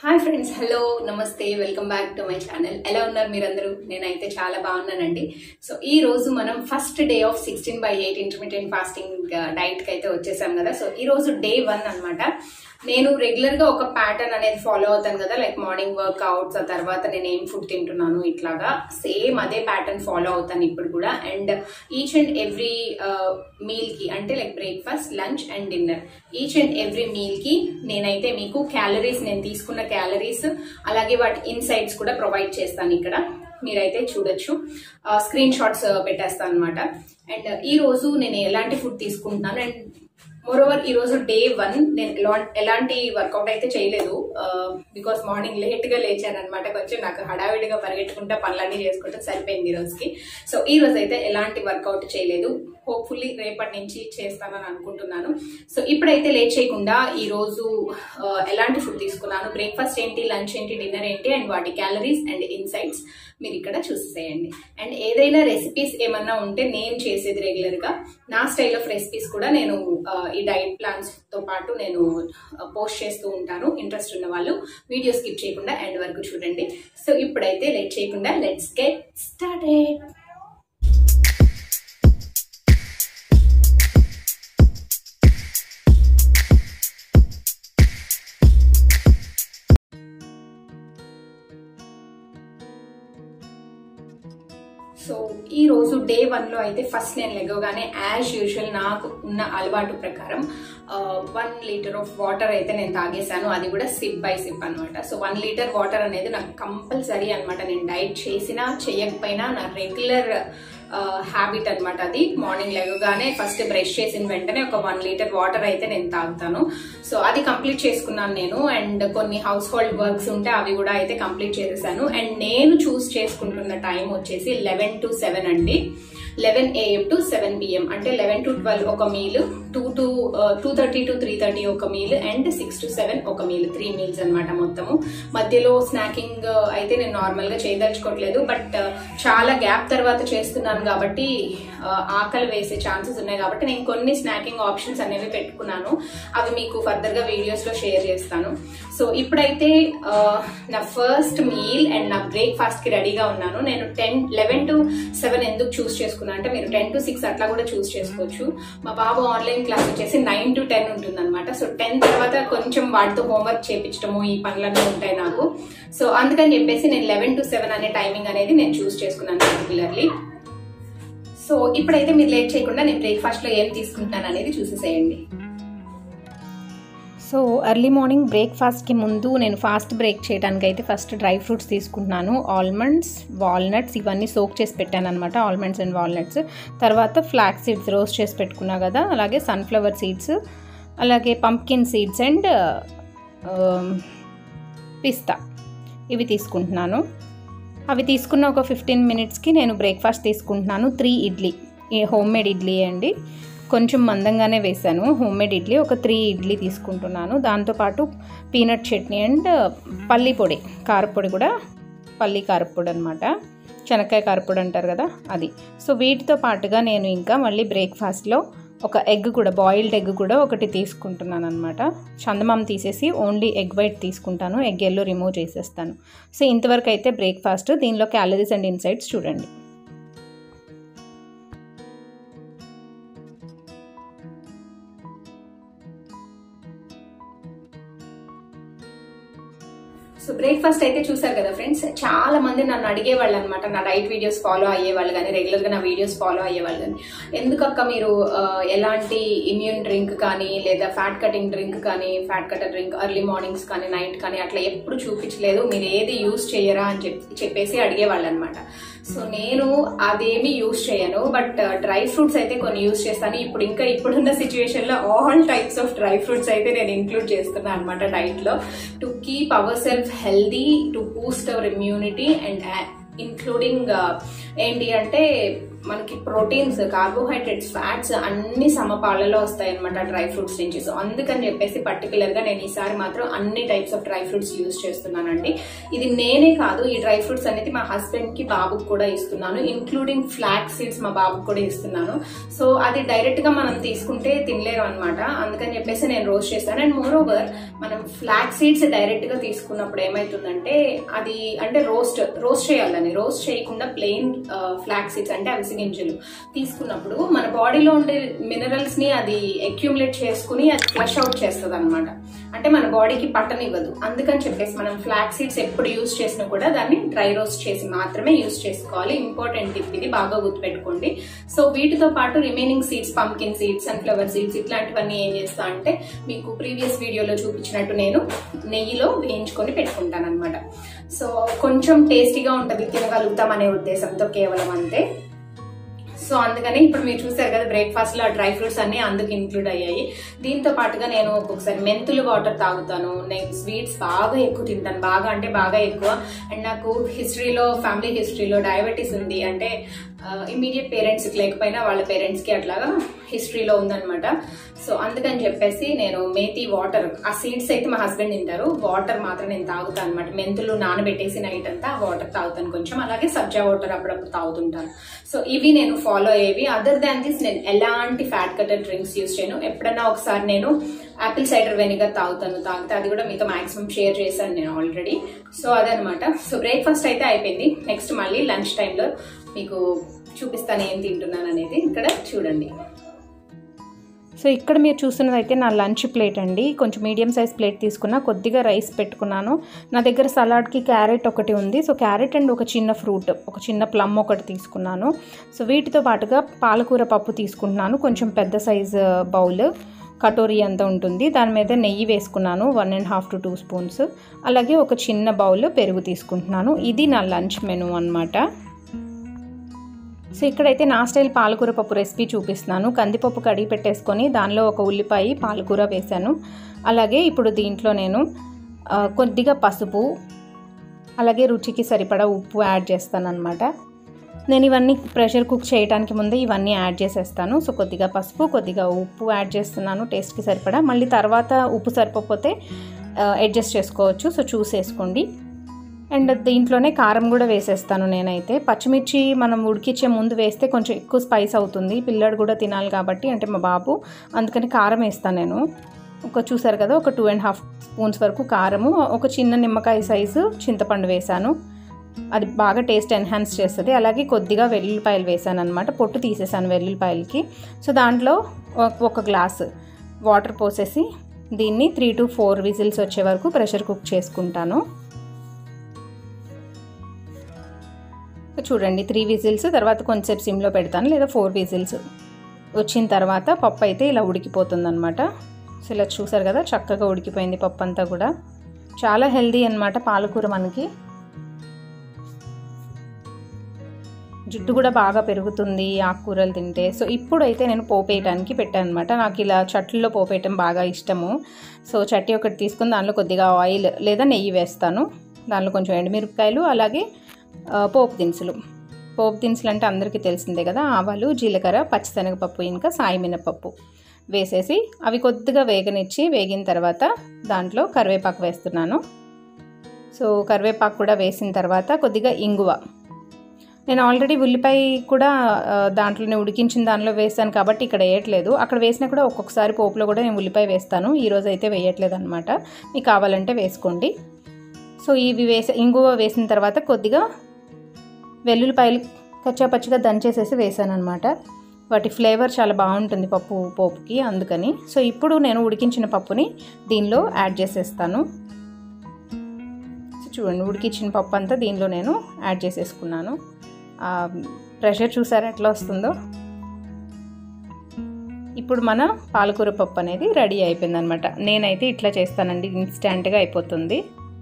hi friends hello నమస్తే welcome back to my channel ఎలా ఉన్నారు మీరందరూ నేనైతే చాలా బాగున్నానండి సో ఈ రోజు మనం first day of sixteen by eight intermediate fasting diet కి అయితే వచ్చేసాం కదా సో ఈ రోజు డే వన్ అన్నమాట నేను రెగ్యులర్ గా ఒక ప్యాటర్న్ అనేది ఫాలో అవుతాను కదా లైక్ మార్నింగ్ వర్క్అవుట్స్ ఆ తర్వాత నేను ఏం ఫుడ్ తింటున్నాను ఇట్లాగా సేమ్ అదే ప్యాటర్న్ ఫాలో అవుతాను ఇప్పుడు కూడా and each and every meal కి అంటే like breakfast lunch and dinner each and every meal కి నేనైతే మీకు క్యాలరీస్ నేను తీసుకున్న క్యాలరీస్ అలాగే వాటి ఇన్సైట్స్ కూడా ప్రొవైడ్ చేస్తాను ఇక్కడ మీరైతే చూడొచ్చు స్క్రీన్ షాట్స్ పెట్టేస్తాను అనమాట అండ్ ఈ రోజు నేను ఎలాంటి ఫుడ్ తీసుకుంటున్నాను అండ్ మోరోవర్ ఈ రోజు డే వన్ నేను ఎలా- ఎలాంటి వర్కౌట్ అయితే చేయలేదు బికాస్ మార్నింగ్ లేట్ గా లేచాను అనమాట కొంచెం నాకు హడావిడిగా పరిగెట్టుకుంటా పనులన్నీ చేసుకుంటే సరిపోయింది ఈ రోజుకి సో ఈ రోజు అయితే ఎలాంటి వర్కౌట్ చేయలేదు హోప్ఫుల్లీ రేపటి నుంచి చేస్తానని అనుకుంటున్నాను సో ఇప్పుడైతే లేట్ చేయకుండా ఈ రోజు ఆ, ఎలాంటి ఫుడ్ తీసుకున్నాను బ్రేక్ఫాస్ట్ ఏంటి లంచ్ ఏంటి డిన్నర్ ఏంటి అండ్ వాటి క్యాలరీస్ అండ్ ఇన్సైట్స్ మీరు ఇక్కడ చూసేయండి అండ్ ఏదైనా రెసిపీస్ ఏమన్నా ఉంటే నేను చేసేది రెగ్యులర్ గా నా స్టైల్ ఆఫ్ రెసిపీస్ కూడా నేను ఆ, ఈ డైట్ ప్లాన్స్ తో పాటు నేను పోస్ట్ చేస్తూ ఉంటాను ఇంట్రెస్ట్ ఉన్న వాళ్ళు వీడియో స్కిప్ చేయకుండా ఎండ్ వరకు చూడండి సో ఇప్పుడైతే లేట్ చేయకుండా లెట్స్ గెట్ స్టార్టెడ్ సో ఈ రోజు డే వన్ లో అయితే ఫస్ట్ నేను లెగవగానే యాజ్ యూజువల్ నాకు ఉన్న అలవాటు ప్రకారం వన్ లీటర్ ఆఫ్ వాటర్ అయితే నేను తాగేశాను అది కూడా సిప్ బై సిప్ అనమాట సో వన్ లీటర్ వాటర్ అనేది నాకు కంపల్సరీ అనమాట నేను డైట్ చేసినా చేయకపోయినా నా రెగ్యులర్ హ్యాబిట్ అన్నమాట అది మార్నింగ్ లేవగానే ఫస్ట్ బ్రష్ చేసిన వెంటనే ఒక వన్ లీటర్ వాటర్ అయితే నేను తాగుతాను సో అది కంప్లీట్ చేసుకున్నాను నేను అండ్ కొన్ని హౌస్ హోల్డ్ వర్క్స్ ఉంటే అవి కూడా అయితే కంప్లీట్ చేసేసాను అండ్ నేను చూస్ చేసుకుంటున్న టైం వచ్చేసి లెవెన్ టు సెవెన్ అండి eleven AM to seven PM అంటే లెవెన్ టు ట్వెల్వ్ ఒక meal two to two thirty to three thirty ఒక meal and six to seven ఒక మీల్ త్రీ మీల్స్ అన్నమాట మొత్తము మధ్యలో స్నాకింగ్ అయితే నేను నార్మల్ గా చేయదలుచుకోవట్లేదు బట్ చాలా గ్యాప్ తర్వాత చేస్తున్నాను కాబట్టి ఆ, ఆకలి వేసే ఛాన్సెస్ ఉన్నాయి కాబట్టి నేను కొన్ని స్నాకింగ్ ఆప్షన్స్ అనేవి పెట్టుకున్నాను అవి మీకు ఫర్దర్ గా వీడియోస్ లో షేర్ చేస్తాను సో ఇప్పుడైతే ఆ, నా ఫస్ట్ మీల్ అండ్ నా బ్రేక్ఫాస్ట్ కి రెడీగా ఉన్నాను నేను టెన్ లెవెన్ టు సెవెన్ ఎందుకు చూస్ చేసుకున్నా అంటే మీరు టెన్ టు సిక్స్ అట్లా కూడా చూస్ చేసుకోవచ్చు మా బాబు ఆన్లైన్ క్లాస్ వచ్చేసి నైన్ టు టెన్ ఉంటుంది అనమాట సో టెన్ తర్వాత కొంచెం వాటితో హోంవర్క్ చేపించడము ఈ పనులన్నీ ఉంటాయి నాకు సో అందుకని చెప్పేసి నేను లెవెన్ టు సెవెన్ అనే టైమింగ్ అనేది నేను చూస్ చేసుకున్నాను పర్టికులర్లీ సో ఇప్పుడైతే మీరు లేట్ చేయకుండా నేను బ్రేక్ఫాస్ట్ లో ఏం తీసుకుంటున్నాను అనేది చూసేసేయండి సో ఎర్లీ మార్నింగ్ బ్రేక్ఫాస్ట్కి ముందు నేను ఫాస్ట్ బ్రేక్ చేయడానికి అయితే ఫస్ట్ డ్రై ఫ్రూట్స్ తీసుకుంటున్నాను ఆల్మండ్స్ వాల్నట్స్ ఇవన్నీ సోక్ చేసి పెట్టాను అనమాట ఆల్మండ్స్ అండ్ వాల్నట్స్ తర్వాత ఫ్లాక్ సీడ్స్ రోస్ట్ చేసి పెట్టుకున్నా కదా అలాగే సన్ఫ్లవర్ సీడ్స్ అలాగే పంప్కిన్ సీడ్స్ అండ్ పిస్తా ఇవి తీసుకుంటున్నాను అవి తీసుకున్న ఒక ఫిఫ్టీన్ మినిట్స్కి నేను బ్రేక్ఫాస్ట్ తీసుకుంటున్నాను త్రీ ఇడ్లీ ఈ హోమ్ మేడ్ ఇడ్లీ అండి కొంచెం మందంగానే వేశాను హోమ్ మేడ్ ఇడ్లీ ఒక త్రీ ఇడ్లీ తీసుకుంటున్నాను దాంతోపాటు పీనట్ చట్నీ అండ్ పల్లి పొడి కారపొడి కూడా పల్లి కారపొడి అనమాట శనక్కాయ కారపొడి అంటారు కదా అది సో వీటితో పాటుగా నేను ఇంకా మళ్ళీ బ్రేక్ఫాస్ట్లో ఒక ఎగ్ కూడా బాయిల్డ్ ఎగ్ కూడా ఒకటి తీసుకుంటున్నాను అనమాట చందమామ తీసేసి ఓన్లీ ఎగ్ వైట్ తీసుకుంటాను ఎగ్ ఎల్లో రిమూవ్ చేసేస్తాను సో ఇంతవరకు అయితే బ్రేక్ఫాస్ట్ దీనిలో క్యాలరీస్ అండ్ ఇన్సైట్స్ చూడండి సో బ్రేక్ఫాస్ట్ అయితే చూసారు కదా ఫ్రెండ్స్ చాలా మంది నన్ను అడిగేవాళ్ళు అనమాట నా డైట్ వీడియోస్ ఫాలో అయ్యేవాళ్ళు కానీ రెగ్యులర్ గా నా వీడియోస్ ఫాలో అయ్యేవాళ్ళు కానీ ఎందుకక్క మీరు ఆ, ఎలాంటి ఇమ్యూన్ డ్రింక్ కానీ లేదా ఫ్యాట్ కటింగ్ డ్రింక్ కానీ fat cutter drink early mornings కానీ నైట్ కానీ అట్లా ఎప్పుడు చూపించలేదు మీరు ఏది యూస్ చేయరా అని చెప్పి చెప్పేసి అడిగేవాళ్ళు అనమాట సో నేను అదేమి యూస్ చేయను బట్ డ్రై ఫ్రూట్స్ అయితే కొన్ని యూస్ చేస్తాను ఇప్పుడు ఇంకా ఇప్పుడున్న సిచ్యువేషన్ లో all types of dry fruits అయితే నేను ఇంక్లూడ్ చేస్తున్నాను అనమాట డైట్ లో to keep our self healthy to boost our immunity and including ఏంటి అంటే మనకి ప్రోటీన్స్ కార్బోహైడ్రేట్స్ ఫ్యాట్స్ అన్ని సమపాలలో వస్తాయి అనమాట డ్రై ఫ్రూట్స్ నుంచి సో అందుకని చెప్పేసి పర్టికులర్ గా నేను ఈసారి మాత్రం అన్ని types of dry fruits use చేస్తున్నానండి ఇది నేనే కాదు ఈ డ్రై ఫ్రూట్స్ అనేది మా హస్బెండ్ కి బాబుకి కూడా ఇస్తున్నాను ఇంక్లూడింగ్ ఫ్లాక్ సీడ్స్ మా బాబుకి కూడా ఇస్తున్నాను సో అది డైరెక్ట్ గా మనం తీసుకుంటే తినలేరు అనమాట అందుకని చెప్పేసి నేను రోస్ట్ చేస్తాను అండ్ మోర్ ఓవర్ మనం ఫ్లాక్ సీడ్స్ డైరెక్ట్ గా తీసుకున్నప్పుడు ఏమైతుందంటే అది అంటే రోస్ట్ రోస్ట్ చేయాలని రోస్ట్ చేయకుండా ప్లెయిన్ ఫ్లాక్ సీడ్స్ అంటే అవిసి గింజలు తీసుకున్నప్పుడు మన బాడీలో ఉండే మినరల్స్ ని అది అక్యూములేట్ చేసుకుని అది ఫ్లష్ అవుట్ చేస్తుంది అనమాట అంటే మన బాడీకి పట్టనివ్వదు అందుకని చెప్పేసి మనం ఫ్లాక్ సీడ్స్ ఎప్పుడు యూస్ చేసినా కూడా దాన్ని డ్రై రోస్ట్ చేసి మాత్రమే యూస్ చేసుకోవాలి ఇంపార్టెంట్ టిప్ ఇది బాగా గుర్తుపెట్టుకోండి సో వీటితో పాటు remaining seeds pumpkin seeds and flower seeds ఇట్లాంటివన్నీ ఏం చేస్తా అంటే మీకు ప్రీవియస్ వీడియోలో చూపించినట్టు నేను నెయ్యిలో వేయించుకొని పెట్టుకుంటాను అనమాట సో కొంచెం టేస్టీగా ఉంటుంది తినగలుగుతాం అనే ఉద్దేశంతో కేవలం అంతే సో అందుకని ఇప్పుడు మీరు చూసారు కదా బ్రేక్ఫాస్ట్ లో డ్రై ఫ్రూట్స్ అన్ని అందుకు ఇంక్లూడ్ అయ్యాయి దీంతో పాటుగా నేను ఒక్కొక్కసారి మెంతులు వాటర్ తాగుతాను నేను స్వీట్స్ బాగా ఎక్కువ తింటాను బాగా అంటే బాగా ఎక్కువ అండ్ నాకు హిస్టరీలో ఫ్యామిలీ హిస్టరీలో డయాబెటీస్ ఉంది అంటే ఇమీడియట్ పేరెంట్స్ లేకపోయినా వాళ్ళ పేరెంట్స్ కి అట్లాగా హిస్టరీలో ఉందన్నమాట సో అందుకని చెప్పేసి నేను మేతి వాటర్ ఆ సీడ్స్ అయితే మా హస్బెండ్ తింటారు వాటర్ మాత్రం నేను తాగుతాను అనమాట మెంతులు నానబెట్టేసి నైట్ అంతా వాటర్ తాగుతాను కొంచెం అలాగే సబ్జా వాటర్ అప్పుడప్పుడు తాగుతుంటాను సో ఇవి నేను ఫాలో అయ్యేవి అదర్ దాన్ దిస్ నేను ఎలాంటి ఫ్యాట్ కటర్ డ్రింక్స్ యూస్ చేయను ఎప్పుడన్నా ఒకసారి నేను యాపిల్ సైడర్ వెనిగర్ తాగుతాను తాగితే అది కూడా మీతో మాక్సిమం షేర్ చేశాను నేను ఆల్రెడీ సో అదనమాట సో బ్రేక్ఫాస్ట్ అయితే అయిపోయింది నెక్స్ట్ మళ్ళీ లంచ్ టైంలో మీకు చూపిస్తాను ఏం తింటున్నాను అనేది ఇక్కడ చూడండి సో ఇక్కడ మీరు చూస్తున్నది అయితే నా లంచ్ ప్లేట్ అండి కొంచెం మీడియం సైజ్ ప్లేట్ తీసుకున్నా కొద్దిగా రైస్ పెట్టుకున్నాను నా దగ్గర సలాడ్కి క్యారెట్ ఒకటి ఉంది సో క్యారెట్ అండ్ ఒక చిన్న ఫ్రూట్ ఒక చిన్న ప్లమ్ ఒకటి తీసుకున్నాను సో వీటితో పాటుగా పాలకూర పప్పు తీసుకుంటున్నాను కొంచెం పెద్ద సైజ్ బౌల్ కటోరీ అంత ఉంటుంది దాని మీద నెయ్యి వేసుకున్నాను one and half to two spoons అలాగే ఒక చిన్న బౌల్ పెరుగు తీసుకుంటున్నాను ఇది నా లంచ్ మెనూ అనమాట సో ఇక్కడైతే నా స్టైల్ పాలకూర పప్పు రెసిపీ చూపిస్తున్నాను కందిపప్పు కడిగి పెట్టేసుకొని దానిలో ఒక ఉల్లిపాయ పాలకూర వేశాను అలాగే ఇప్పుడు దీంట్లో నేను ఆ, కొద్దిగా పసుపు అలాగే రుచికి సరిపడా ఉప్పు యాడ్ చేస్తాను అనమాట నేను ఇవన్నీ ప్రెషర్ కుక్ చేయడానికి ముందే ఇవన్నీ యాడ్ చేసేస్తాను సో కొద్దిగా పసుపు కొద్దిగా ఉప్పు యాడ్ చేస్తున్నాను టేస్ట్కి సరిపడా మళ్ళీ తర్వాత ఉప్పు సరిపోతే అడ్జస్ట్ చేసుకోవచ్చు సో చూసేసుకోండి అండ్ దీంట్లోనే కారం కూడా వేసేస్తాను నేనైతే పచ్చిమిర్చి మనం ఉడికిచ్చే ముందు వేస్తే కొంచెం ఎక్కువ స్పైస్ అవుతుంది పిల్లడు కూడా తినాలి కాబట్టి అంటే మా బాబు అందుకని కారం వేస్తాను నేను ఒక చూసారు కదా ఒక టూ అండ్ హాఫ్ స్పూన్స్ వరకు కారము ఒక చిన్న నిమ్మకాయ సైజు చింతపండు వేశాను అది బాగా టేస్ట్ ఎన్హాన్స్ చేస్తుంది అలాగే కొద్దిగా వెల్లుల్లిపాయలు వేసాను అనమాట పొట్టు తీసేసాను వెల్లుల్లిపాయలకి సో దాంట్లో ఒక- ఒక గ్లాస్ వాటర్ పోసేసి దీన్ని త్రీ టు ఫోర్ విజిల్స్ వచ్చే వరకు ప్రెషర్ కుక్ చేసుకుంటాను చూడండి త్రీ విజిల్స్ తర్వాత కొంచెంసేపు సిమ్లో పెడతాను లేదా ఫోర్ విజిల్స్ వచ్చిన తర్వాత పప్పు అయితే ఇలా ఉడికిపోతుంది అనమాట సో ఇలా చూసారు కదా చక్కగా ఉడికిపోయింది పప్పు అంతా కూడా చాలా హెల్దీ అనమాట పాలకూర మనకి జుట్టు కూడా బాగా పెరుగుతుంది ఆకుకూరలు తింటే సో ఇప్పుడైతే నేను పోపేయటానికి పెట్టాను అనమాట నాకు ఇలా చట్లలో పోపేయటం బాగా ఇష్టము సో చట్టి ఒకటి తీసుకుని దానిలో కొద్దిగా ఆయిల్ లేదా నెయ్యి వేస్తాను దానిలో కొంచెం ఎండుమిరపకాయలు అలాగే ఆ, పోపు దినుసులు పోపు దినుసులు అంటే అందరికీ తెలిసిందే కదా ఆవాలు జీలకర్ర పచ్చిశనగపప్పు ఇంకా సాయి మినపప్పు వేసేసి అవి కొద్దిగా వేగనిచ్చి వేగిన తర్వాత దాంట్లో కరివేపాకు వేస్తున్నాను సో కరివేపాకు కూడా వేసిన తర్వాత కొద్దిగా ఇంగువ నేను ఆల్రెడీ ఉల్లిపాయ కూడా ఆ, దాంట్లోనే ఉడికించిన దానిలో వేస్తాను కాబట్టి ఇక్కడ వేయట్లేదు అక్కడ వేసినా కూడా ఒక్కొక్కసారి పోపులో కూడా నేను ఉల్లిపాయ వేస్తాను ఈరోజు అయితే వేయట్లేదు అనమాట మీకు కావాలంటే వేసుకోండి సో ఇవి వేసే ఇంగువ వేసిన తర్వాత కొద్దిగా వెల్లుల్లిపాయలు కచ్చాపచ్చిగా దంచేసేసి వేసాను అనమాట వాటి ఫ్లేవర్ చాలా బాగుంటుంది పప్పు పోపుకి అందుకని సో ఇప్పుడు నేను ఉడికించిన పప్పుని దీనిలో యాడ్ చేసేస్తాను సో చూడండి ఉడికించిన పప్పు అంతా దీనిలో నేను యాడ్ చేసేసుకున్నాను ఆ, ప్రెషర్ చూసారా ఎట్లా వస్తుందో ఇప్పుడు మన పాలకూర పప్పు అనేది రెడీ అయిపోయింది అనమాట నేనైతే ఇట్లా చేస్తానండి ఇన్స్టెంట్గా అయిపోతుంది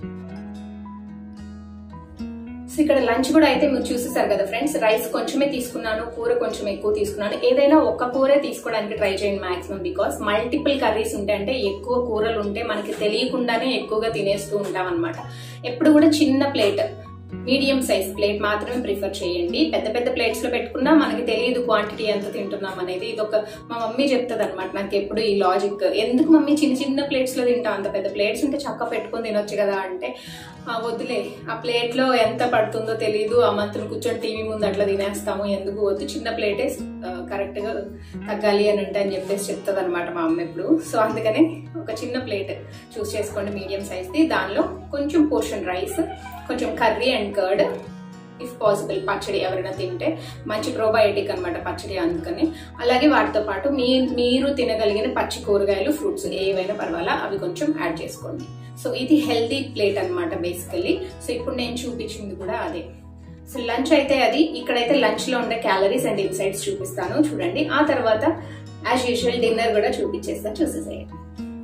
సో ఇక్కడ లంచ్ కూడా అయితే మీరు చూసేసారు కదా ఫ్రెండ్స్ రైస్ కొంచెమే తీసుకున్నాను కూర కొంచెం ఎక్కువ తీసుకున్నాను ఏదైనా ఒక్క కూరే తీసుకోవడానికి ట్రై చేయండి మాక్సిమం బికాస్ మల్టిపుల్ కర్రీస్ ఉంటే అంటే ఎక్కువ కూరలు ఉంటే మనకి తెలియకుండానే ఎక్కువగా తినేస్తూ ఉంటాం అనమాట ఎప్పుడు కూడా చిన్న ప్లేట్ మీడియం సైజ్ ప్లేట్ మాత్రమే ప్రిఫర్ చేయండి పెద్ద పెద్ద ప్లేట్స్ లో పెట్టుకున్నా మనకి తెలియదు క్వాంటిటీ ఎంత తింటున్నాం అనేది ఇది ఒక మా మమ్మీ చెప్తుంది అనమాట నాకు ఎప్పుడు ఈ లాజిక్ ఎందుకు మమ్మీ చిన్న చిన్న ప్లేట్స్ లో తింటాం అంత పెద్ద ప్లేట్స్ ఉంటే చక్క పెట్టుకొని తినొచ్చు కదా అంటే "ఆ, వద్దులే ఆ ప్లేట్ లో ఎంత పడుతుందో తెలియదు ఆ మంత్రులు కూర్చొని టీవీ ముందు అట్లా తినేస్తాము ఎందుకు వద్దు చిన్న ప్లేటే కరెక్ట్ గా తగ్గాలి అని అంటే అని చెప్పేసి చెప్తుంది అనమాట మా అమ్మ ఎప్పుడు సో అందుకనే ఒక చిన్న ప్లేట్ చూస్ చేసుకోండి మీడియం సైజ్ది దానిలో కొంచెం పోర్షన్ రైస్ కొంచెం curry and curd if possible పచ్చడి ఎవరైనా తింటే మంచి ప్రోబయోటిక్ అన్నమాట పచ్చడి అందుకని అలాగే వాటితో పాటు మీ మీరు తినగలిగిన పచ్చి కూరగాయలు ఫ్రూట్స్ ఏవైనా పర్వాలా అవి కొంచెం యాడ్ చేసుకోండి సో ఇది హెల్తీ ప్లేట్ అన్నమాట బేసికల్లీ సో ఇప్పుడు నేను చూపించింది కూడా అదే సో లంచ్ అయితే అది ఇక్కడైతే లంచ్ లో ఉండే క్యాలరీస్ అండ్ ఇన్సైట్స్ చూపిస్తాను చూడండి ఆ తర్వాత యాజ్ యూజువల్ డిన్నర్ కూడా చూపించేస్తాను చూసేసేయండి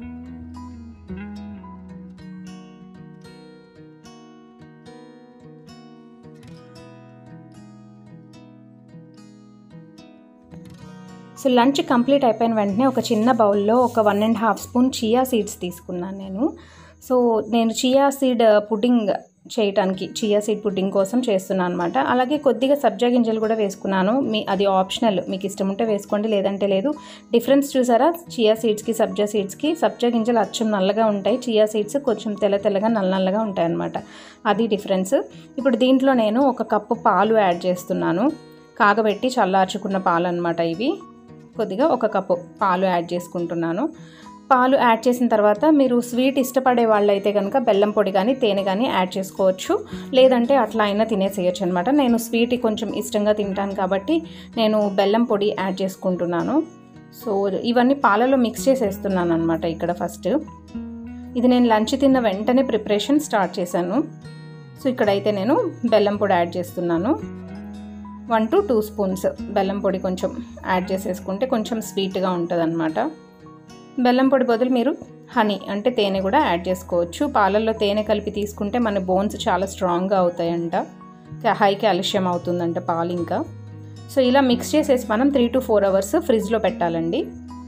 సో లంచ్ కంప్లీట్ అయిపోయిన వెంటనే ఒక చిన్న బౌల్లో ఒక one and half spoon chia seeds తీసుకున్నాను నేను సో నేను చియా సీడ్ పుడ్డింగ్ చేయటానికి చియా సీడ్ పుడ్డింగ్ కోసం చేస్తున్నాను అనమాట అలాగే కొద్దిగా సబ్జా గింజలు కూడా వేసుకున్నాను మీ అది ఆప్షనల్ మీకు ఇష్టం ఉంటే వేసుకోండి లేదంటే లేదు డిఫరెన్స్ చూసారా చియా సీడ్స్కి సబ్జా సీడ్స్కి సబ్జా గింజలు అచ్చం నల్లగా ఉంటాయి చియా సీడ్స్ కొంచెం తెల్ల తెల్లగా నల్ల నల్లగా ఉంటాయి అనమాట అది డిఫరెన్స్ ఇప్పుడు దీంట్లో నేను ఒక కప్పు పాలు యాడ్ చేస్తున్నాను కాగబెట్టి చల్లార్చుకున్న పాలు అనమాట ఇవి కొద్దిగా ఒక కప్పు పాలు యాడ్ చేసుకుంటున్నాను పాలు యాడ్ చేసిన తర్వాత మీరు స్వీట్ ఇష్టపడే వాళ్ళైతే కనుక బెల్లం పొడి కానీ తేనె కానీ యాడ్ చేసుకోవచ్చు లేదంటే అట్లా అయినా తినేసేయచ్చు అనమాట నేను స్వీట్ కొంచెం ఇష్టంగా తింటాను కాబట్టి నేను బెల్లం పొడి యాడ్ చేసుకుంటున్నాను సో ఇవన్నీ పాలలో మిక్స్ చేసేస్తున్నాను అనమాట ఇక్కడ ఫస్ట్ ఇది నేను లంచ్ తిన్న వెంటనే ప్రిపరేషన్ స్టార్ట్ చేశాను సో ఇక్కడైతే నేను బెల్లం పొడి యాడ్ చేస్తున్నాను వన్ టు టూ స్పూన్స్ బెల్లం పొడి కొంచెం యాడ్ చేసేసుకుంటే కొంచెం స్వీట్గా ఉంటుంది అనమాట బెల్లం పొడి బదులు మీరు హనీ అంటే తేనె కూడా యాడ్ చేసుకోవచ్చు పాలల్లో తేనె కలిపి తీసుకుంటే మన బోన్స్ చాలా స్ట్రాంగ్గా అవుతాయంట హై కాల్షియం అవుతుందంట పాలు ఇంకా సో ఇలా మిక్స్ చేసేసి మనం త్రీ టు ఫోర్ అవర్స్ ఫ్రిడ్జ్లో పెట్టాలండి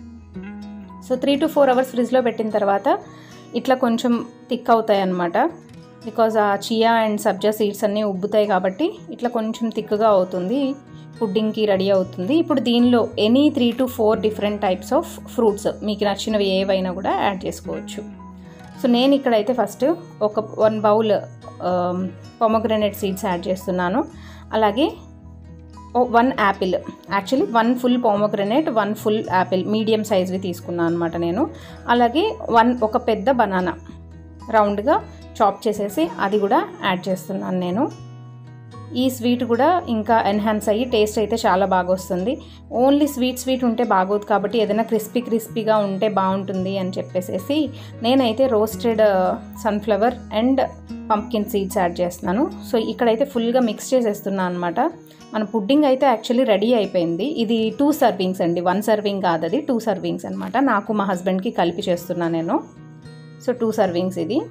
so three to four hours ఫ్రిడ్జ్లో పెట్టిన తర్వాత ఇట్లా కొంచెం థిక్ అవుతాయి అన్నమాట బికాజ్ ఆ చియా అండ్ సబ్జా సీడ్స్ అన్నీ ఉబ్బుతాయి కాబట్టి ఇట్లా కొంచెం థిక్గా అవుతుంది పుడ్డింగ్కి రెడీ అవుతుంది ఇప్పుడు దీనిలో any three to four different types of fruits మీకు నచ్చినవి ఏవైనా కూడా యాడ్ చేసుకోవచ్చు సో నేను ఇక్కడైతే ఫస్ట్ ఒక one bowl pomegranate seeds add చేస్తున్నాను అలాగే one apple actually one full pomegranate one full apple medium సైజ్వి తీసుకున్నాను అనమాట నేను అలాగే వన్ ఒక పెద్ద బనానా రౌండ్గా చాప్ చేసేసి అది కూడా యాడ్ చేస్తున్నాను నేను ఈ స్వీట్ కూడా ఇంకా ఎన్హాన్స్ అయ్యి టేస్ట్ అయితే చాలా బాగా వస్తుంది ఓన్లీ స్వీట్ స్వీట్ ఉంటే బాగోదు కాబట్టి ఏదైనా క్రిస్పీ క్రిస్పీగా ఉంటే బాగుంటుంది అని చెప్పేసి నేనైతే roasted sunflower and pumpkin seeds add చేస్తున్నాను సో ఇక్కడైతే ఫుల్గా మిక్స్ చేసేస్తున్నాను అనమాట మన పుడ్డింగ్ అయితే యాక్చువల్లీ రెడీ అయిపోయింది ఇది టూ సర్వింగ్స్ అండి వన్ సర్వింగ్ కాదు అది టూ సర్వింగ్స్ అనమాట నాకు మా హస్బెండ్కి కలిపి చేస్తున్నాను నేను సో టూ సర్వింగ్స్ ఇది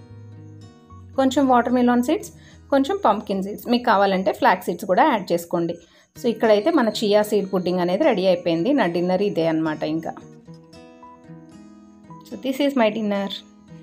కొంచెం వాటర్ మిలాన్ సీడ్స్ కొంచెం పంప్కిన్ సీడ్స్ మీకు కావాలంటే ఫ్లాక్ సీడ్స్ కూడా యాడ్ చేసుకోండి సో ఇక్కడైతే మన చియా సీడ్ పుడ్డింగ్ అనేది రెడీ అయిపోయింది నా డిన్నర్ ఇదే అనమాట ఇంకా so this is my dinner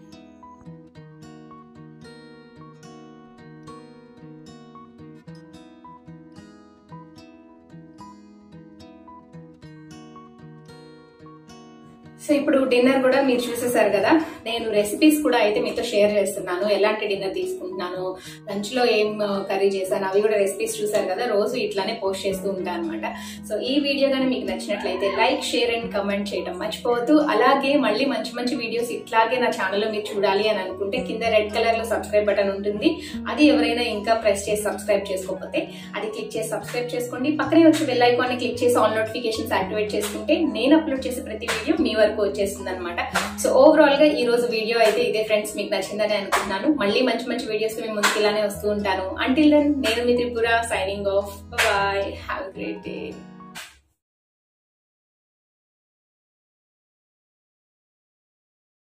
so ఇప్పుడు డిన్నర్ కూడా మీరు చూసేసారు కదా నేను రెసిపీస్ కూడా అయితే మీతో షేర్ చేస్తున్నాను ఎలాంటి డిన్నర్ తీసుకుంటున్నాను లంచ్ లో ఏం కర్రీ చేశాను అవి కూడా రెసిపీస్ చూసారు కదా రోజు ఇట్లానే పోస్ట్ చేస్తూ ఉంటాను అనమాట సో ఈ వీడియో కానీ మీకు నచ్చినట్లయితే లైక్ షేర్ అండ్ కమెంట్ చేయడం మర్చిపోవద్దు అలాగే మళ్ళీ మంచి మంచి వీడియోస్ ఇట్లాగే నా ఛానల్లో మీరు చూడాలి అని అనుకుంటే కింద రెడ్ కలర్ లో సబ్స్క్రైబ్ బటన్ ఉంటుంది అది ఎవరైనా ఇంకా ప్రెస్ చేసి సబ్స్క్రైబ్ చేసుకోకపోతే అది క్లిక్ చేసి సబ్స్క్రైబ్ చేసుకోండి పక్కనే వచ్చి బెల్ ఐకాన్ క్లిక్ చేసి ఆల్ నోటిఫికేషన్స్ యాక్టివేట్ చేసుకుంటే నేను అప్లోడ్ చేసే ప్రతి వీడియో మీ వరకు వచ్చేస్తుంది అనమాట సో ఓవరాల్ గా ఈ రోజు వీడియో అయితే ఇదే ఫ్రెండ్స్ మీకు నచ్చిందని అనుకుంటున్నాను మళ్ళీ మంచి మంచి వీడియోస్ మీ ముందుకు ఇలానే వస్తూ ఉంటాను అంటిల్ దెన్ నేను మీ Tripura signing off bye have great day